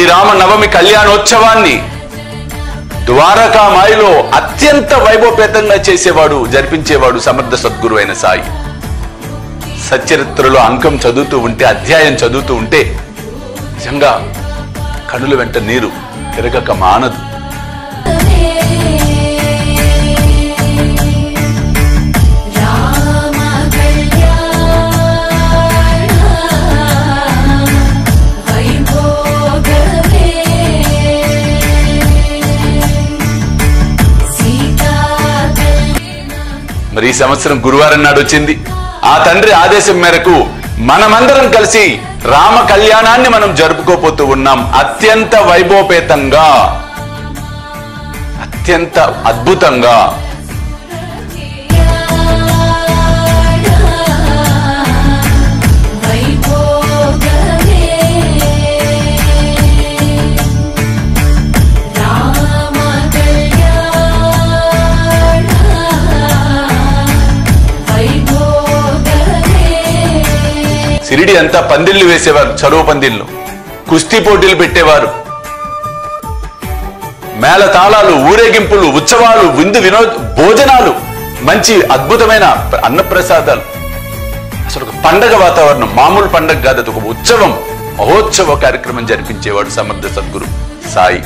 శ్రీరామ నవమి కళ్యాణోత్సవాన్ని ద్వారకామాయిలో అత్యంత వైభవపేతంగా చేసేవాడు జరిపించేవాడు సమర్థ సద్గురు అయిన సాయి సచరిత్రలో అంకం చదువుతూ ఉంటే అధ్యాయం చదువుతూ ఉంటే నిజంగా కనుల వెంట నీరు తిరగక మానదు రామ కళ్యాణ వైభోగమే సీతా మరి ఈ సంవత్సరం గురువారం నాడు వచ్చింది ఆ తండ్రి ఆదేశం మేరకు మనమందరం కలిసి రామ కళ్యాణాన్ని మనం జరుపుకోపోతూ ఉన్నాం అత్యంత వైభవపేతంగా అత్యంత అద్భుతంగా వైభోగమే రామ కళ్యాణ వైభోగమే సిరిడి అంతా పందిళ్లు వేసేవారు చరువు పందిళ్లు కుస్తీ పోటీలు పెట్టేవారు మేళ తాళాలు ఊరేగింపులు ఉత్సవాలు విందు వినోద్ భోజనాలు మంచి అద్భుతమైన అన్నప్రసాదాలు అసలు ఒక పండగ వాతావరణం మామూలు పండగ కాదు అది ఒక ఉత్సవం మహోత్సవ కార్యక్రమం జరిపించేవాడు సమర్థ సద్గురు సాయి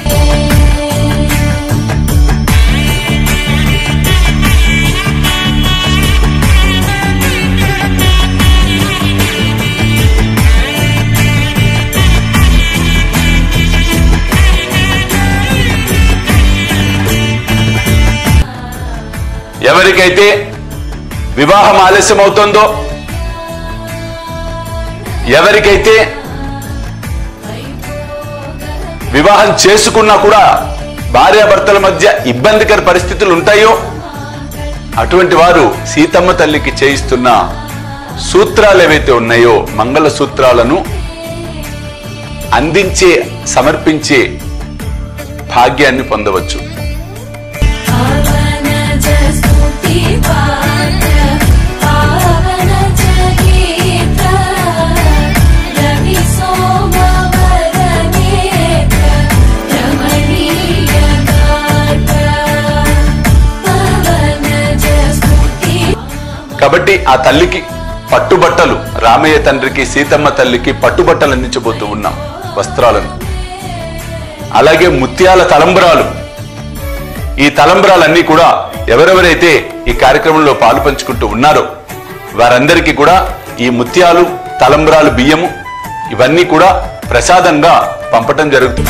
ఎవరికైతే వివాహం ఆలస్యం అవుతుందో ఎవరికైతే వివాహం చేసుకున్నా కూడా భార్యాభర్తల మధ్య ఇబ్బందికర పరిస్థితులు ఉంటాయో అటువంటి వారు సీతమ్మ తల్లికి చేయిస్తున్న సూత్రాలు ఏవైతే ఉన్నాయో మంగళ సూత్రాలను అందించే సమర్పించే భాగ్యాన్ని పొందవచ్చు పావన జస్తుతి పాత్ర పావన జగీత రవి సోమవర నేత్ర రమణీయ గాత్ర పావన జస్తుతి కాబట్టి ఆ తల్లికి పట్టుబట్టలు రామయ్య తండ్రికి సీతమ్మ తల్లికి పట్టుబట్టలు అందించబోతూ ఉన్నాం వస్త్రాలను అలాగే ముత్యాల తలంబరాలు ఈ తలంబరాలన్నీ కూడా ఎవరెవరైతే ఈ కార్యక్రమంలో పాలు పంచుకుంటూ ఉన్నారో వారందరికీ కూడా ఈ ముత్యాలు తలంబరాలు బియ్యము ఇవన్నీ కూడా ప్రసాదంగా పంపటం జరుగుతుంది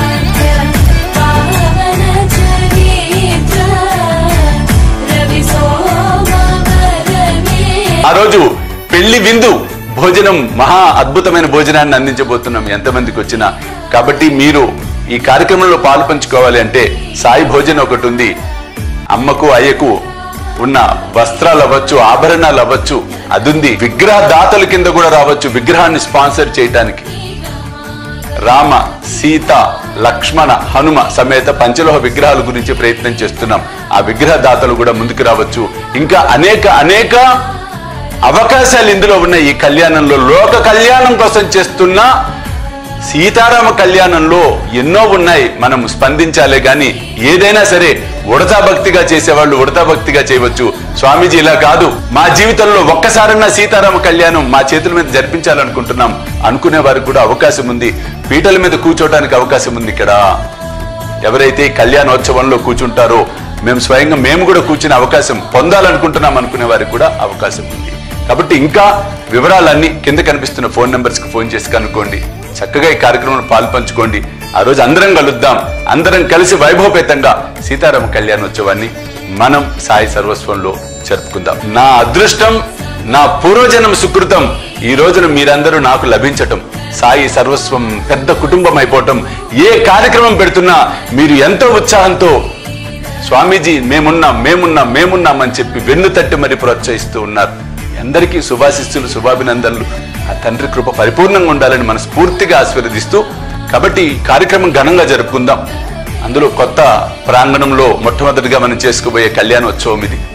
పావన చరిత్ర రవి సోమవరమే ఆ రోజు పెళ్లి విందు భోజనం మహా అద్భుతమైన భోజనాన్ని అందించబోతున్నాం ఎంతమందికి వచ్చినా కాబట్టి మీరు ఈ కార్యక్రమంలో పాలు పంచుకోవాలి అంటే సాయి భోజనం ఒకటి ఉంది అమ్మకు అయ్యకు ఉన్న వస్త్రాలు అవ్వచ్చు ఆభరణాలు అవ్వచ్చు అది ఉంది విగ్రహ దాతల కింద కూడా రావచ్చు విగ్రహాన్ని స్పాన్సర్ చేయడానికి రామ సీత లక్ష్మణ హనుమ సమేత పంచలోహ విగ్రహాల గురించి ప్రయత్నం చేస్తున్నాం ఆ విగ్రహ దాతలు కూడా ముందుకు రావచ్చు ఇంకా అనేక అనేక అవకాశాలు ఇందులో ఉన్నాయి ఈ కళ్యాణంలో లోక కళ్యాణం కోసం చేస్తున్న సీతారామ కళ్యాణంలో ఎన్నో ఉన్నాయి మనం స్పందించాలే గాని ఏదైనా సరే ఉడతా భక్తిగా చేసేవాళ్ళు ఉడతా భక్తిగా చేయవచ్చు స్వామీజీ ఇలా కాదు మా జీవితంలో ఒక్కసారన్నా సీతారామ కళ్యాణం మా చేతుల మీద జరిపించాలనుకుంటున్నాం అనుకునే వారికి కూడా అవకాశం ఉంది పీటల మీద కూర్చోవడానికి అవకాశం ఉంది ఇక్కడ ఎవరైతే ఈ కళ్యాణోత్సవంలో కూర్చుంటారో మేము స్వయంగా మేము కూడా కూర్చునే అవకాశం పొందాలనుకుంటున్నాం అనుకునే వారికి కూడా అవకాశం ఉంది కాబట్టి ఇంకా వివరాలన్నీ కింద కనిపిస్తున్న ఫోన్ నెంబర్స్ కి ఫోన్ చేసి కనుక్కోండి చక్కగా ఈ కార్యక్రమంలో పాలు పంచుకోండి ఆ రోజు అందరం కలుద్దాం అందరం కలిసి వైభవపేతంగా సీతారామ కళ్యాణోత్సవాన్ని మనం సాయి సర్వస్వంలో జరుపుకుందాం నా అదృష్టం నా పూర్వజన్మ సుకృతం ఈ రోజున మీరందరూ నాకు లభించటం సాయి సర్వస్వం పెద్ద కుటుంబం అయిపోవటం ఏ కార్యక్రమం పెడుతున్నా మీరు ఎంతో ఉత్సాహంతో స్వామీజీ మేమున్నాం మేమున్నాం మేమున్నాం అని చెప్పి వెన్ను తట్టి మరి ప్రోత్సహిస్తూ ఉన్నారు అందరికీ శుభాశిస్సులు శుభాభినందనలు ఆ తండ్రి కృప పరిపూర్ణంగా ఉండాలని మనస్ఫూర్తిగా ఆశీర్వదిస్తూ కాబట్టి ఈ కార్యక్రమం ఘనంగా జరుపుకుందాం అందులో కొత్త ప్రాంగణంలో మొట్టమొదటిగా మనం చేసుకోబోయే కళ్యాణోత్సవం ఇది